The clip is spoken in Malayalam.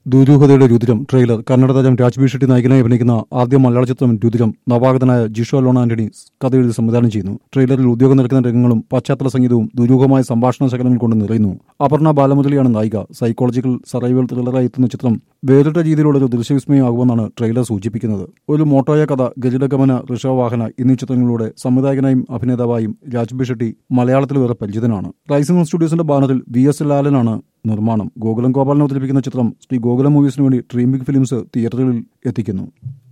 ദുരൂഹതയുടെ രുദ്രം ട്രെയിലർ കന്നഡ താരം രാജ്ബി ഷെട്ടി നായകനായി അഭിനയിക്കുന്ന ആദ്യ മലയാള ചിത്രം രുദ്രം നവാഗതനായ ജിഷോ ലോൺ ആന്റണി കഥ എഴുതി സംവിധാനം ചെയ്യുന്നു ട്രെയിലറിൽ ഉദ്യോഗം നിൽക്കുന്ന രംഗങ്ങളും പശ്ചാത്തല സംഗീതവും ദുരൂഹമായ സംഭാഷണ ശകലങ്ങൾ കൊണ്ട് നിറയുന്നു അപർണ ബാലമുരളിയാണ് നായിക സൈക്കോളജിക്കൽ സർവൈവൽ ത്രില്ലറായി എത്തുന്ന ചിത്രം വേറിട്ട രീതിയിലുള്ള ഒരു ദൃശ്യവിസ്മയമാകുമെന്നാണ് ട്രെയിലർ സൂചിപ്പിക്കുന്നത് ഒരു മോട്ടോയ കഥ ഗരുഡഗമന ഋഷവാഹന എന്നീ ചിത്രങ്ങളിലൂടെ സംവിധായകനായും അഭിനേതാവായും രാജ്ബി ഷെട്ടി മലയാളത്തിൽ വേറെ പരിചിതനാണ് റൈസിംഗ് സ്റ്റുഡിയോസിന്റെ ബാനറിൽ വി എസ് ലാലനാണ് നിർമ്മാണം ഗോകുലം ഗോപാലൻ അവതരിപ്പിക്കുന്ന ചിത്രം ശ്രീ ഗോകുലം മൂവീസിന് വേണ്ടി ഡ്രീം ബിഗ് ഫിലിംസ് തിയേറ്ററുകളിൽ എത്തിക്കുന്നു